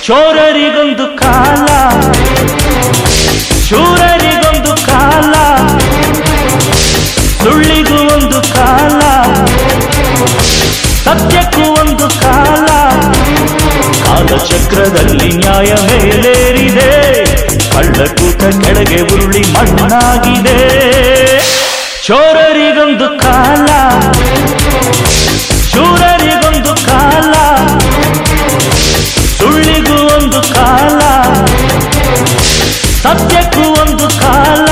ಚೋರರಿಗೊಂದು ಕಾಲ ಶೂರರಿಗೊಂದು ಕಾಲ ಸುಳ್ಳಿಗೂ ಒಂದು ಕಾಲ ಸತ್ಯಕ್ಕೂ ಒಂದು ಕಾಲ ಕಾಲಚಕ್ರದಲ್ಲಿ ನ್ಯಾಯ ಮೇಲೇರಿದೆ ಕಳ್ಳಕೂಟ ಕೆಳಗೆ ಉರುಳಿ ಮಣ್ಣಾಗಿದೆ ಚೋರರಿಗೊಂದು ಕಾಲ ಶೂರರಿಗೊಂದು ಕಾಲ ಸುಳ್ಳಿಗೂ ಒಂದು ಕಾಲ ಸತ್ಯಕ್ಕೂ ಒಂದು ಕಾಲ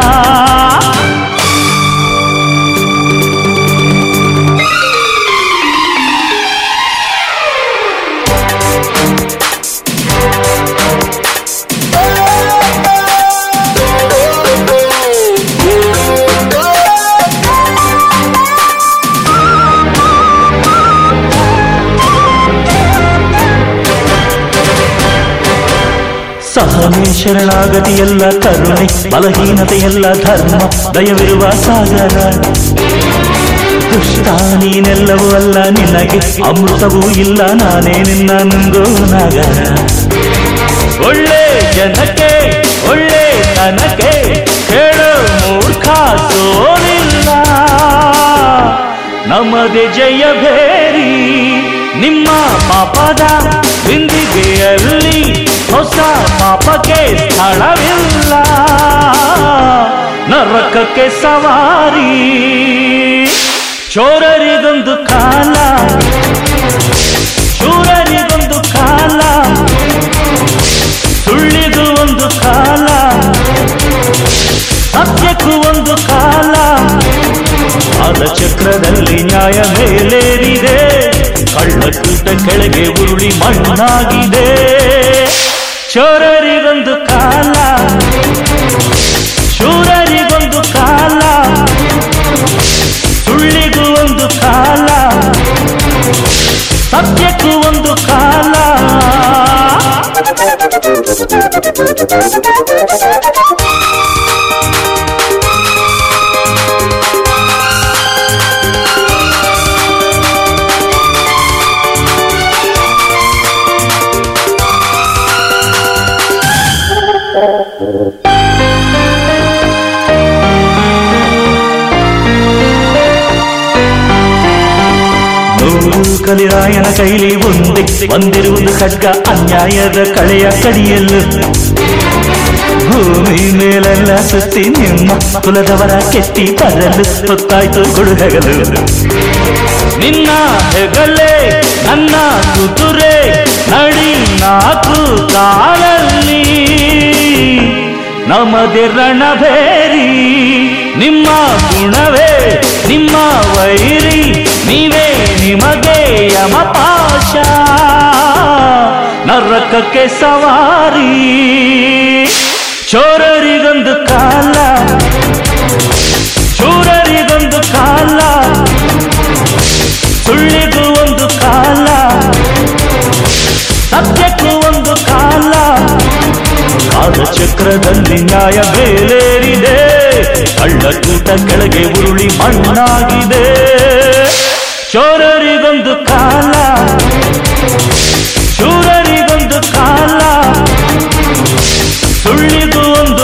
ಸಹನೆ ಶರಣಾಗತಿಯಲ್ಲ ಕರುಣೆ ಬಲಹೀನತೆಯಲ್ಲ ಧರ್ಮ ದಯವಿರುವ ಸಾಗರ ದುಷ್ಟ ನೀನೆಲ್ಲವೂ ಅಲ್ಲ ನಿನಗೆ ಅಮೃತವೂ ಇಲ್ಲ ನಾನೇ ನಿನ್ನ ನುಂಗೋ ನಾಗರ ಒಳ್ಳೆ ಜನಕ್ಕೆ ಒಳ್ಳೆ ತನಕ್ಕೆ ಕೇಳು ಮೂರ್ಖ ಸೋಲಿಲ್ಲ ನಮ್ಮದೇ ಜಯ ಭೇರಿ ನಿಮ್ಮ ಪಾಪದ ಬಿಂದಿಗೆಯಲ್ಲಿ ಹೊಸ ಪಾಪಕ್ಕೆ ಸ್ಥಳವಿಲ್ಲ ನರಕಕ್ಕೆ ಸವಾರಿ ಚೋರರಿಗೊಂದು ಕಾಲ ಶೂರರಿಗೊಂದು ಕಾಲ ಸುಳ್ಳಿಗೂ ಒಂದು ಕಾಲ ಸತ್ಯಕ್ಕೂ ಒಂದು ಕಾಲ ಚಕ್ರದಲ್ಲಿ ನ್ಯಾಯ ಮೇಲೇರಿದೆ ಕಳ್ಳಕೂಟ ಕೆಳಗೆ ಉರುಳಿ ಮಣ್ಣಾಗಿದೆ ಚೋರರಿಗೊಂದು ಕಾಲ ಶೂರರಿಗೊಂದು ಕಾಲ ಸುಳ್ಳಿಗೂ ಒಂದು ಕಾಲ ಸತ್ಯಕ್ಕೂ ಒಂದು ಕಾಲ ನೂರು ಕಲಿರಾಯನ ಕೈಲಿ ಒಂದೇ ಒಂದಿರುವುದು ಖಡ್ಗ ಅನ್ಯಾಯದ ಕಳೆಯ ಕಡಿಯಲು ಭೂಮಿ ಮೇಲೆಲ್ಲ ಸುತ್ತಿ ನಿಮ್ಮ ಕುಲದವರ ಕೆತ್ತಿ ಬರಲು ಹೊತ್ತಾಯ್ತು ಗುಡುಗಲು ನಿನ್ನ ಹೆಗಲೇ ನನ್ನ ಕುದುರೆ ನಡಿ ನಾಲ್ಕು ಕಾಲಲ್ಲಿ ನಮದೆ ರಣಭೇರಿ ನಿಮ್ಮ ಗುಣವೇ ನಿಮ್ಮ ವೈರಿ ನೀವೇ ನಿಮಗೆ ಯಮಪಾಶ ನರಕಕ್ಕೆ ಸವಾರಿ ಚೋರರಿಗೊಂದು ಕಾಲ ಶೂರರಿಗೊಂದು ಕಾಲ ಸುಳ್ಳಿಗೂ ಒಂದು ಕಾಲ ಸತ್ಯಕ್ಕೂ ಒಂದು ಕಾಲ ಕಾಲಚಕ್ರದಲ್ಲಿ ನ್ಯಾಯ ಬೇಲೇರಿದೆ ಕಳ್ಳಕೂಟ ಕೆಳಗೆ ಉರುಳಿ ಮಣ್ಣಾಗಿದೆ ಚೋರರಿಗೊಂದು ಕಾಲ ಶೂರರಿಗೊಂದು ಕಾಲ ಸುಳ್ಳಿಗೂ ಒಂದು